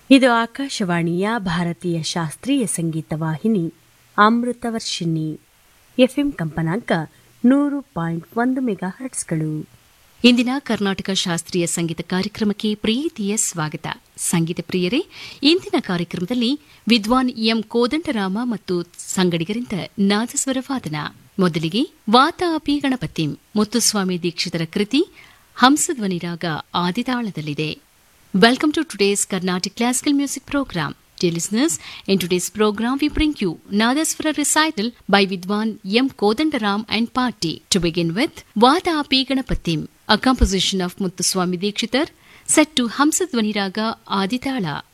ಇದು ಆಕಾಶವಾಣಿಯ ಭಾರತೀಯ ಶಾಸ್ತ್ರೀಯ ಸಂಗೀತ ವಾಹಿನಿ ಅಮೃತವರ್ಷಿಣಿ ಎಫ್ಎಂ ಕಂಪನಾಂಕ ನೂರು ಪಾಯಿಂಟ್ ಒಂದು ಮೆಗಾ ಹರ್ಟ್ಸ್ಗಳು ಇಂದಿನ ಕರ್ನಾಟಕ ಶಾಸ್ತ್ರೀಯ ಸಂಗೀತ ಕಾರ್ಯಕ್ರಮಕ್ಕೆ ಪ್ರೀತಿಯ ಸ್ವಾಗತ ಸಂಗೀತ ಪ್ರಿಯರೇ ಇಂದಿನ ಕಾರ್ಯಕ್ರಮದಲ್ಲಿ ವಿದ್ವಾನ್ ಎಂ ಕೋದಂಡರಾಮ ಮತ್ತು ಸಂಗಡಿಗರಿಂದ ನಾದಸ್ವರ ವಾದನ ಮೊದಲಿಗೆ ವಾತಾಪಿ ಗಣಪತಿ ಮುತ್ತುಸ್ವಾಮಿ ದೀಕ್ಷಿತರ ಕೃತಿ ಹಂಸಧ್ವನಿ ರಾಗ ಆದಿತಾಳದಲ್ಲಿದೆ Welcome to today's Carnatic Classical Music Program. Dear listeners, in today's program we bring you Nadaswara recital by Vidwan M. Kodandaram and Party. To begin with, Vada Api Ganapatim, a composition of Muttuswami Dikshitar, set to Hamsadvani Raga Aditala.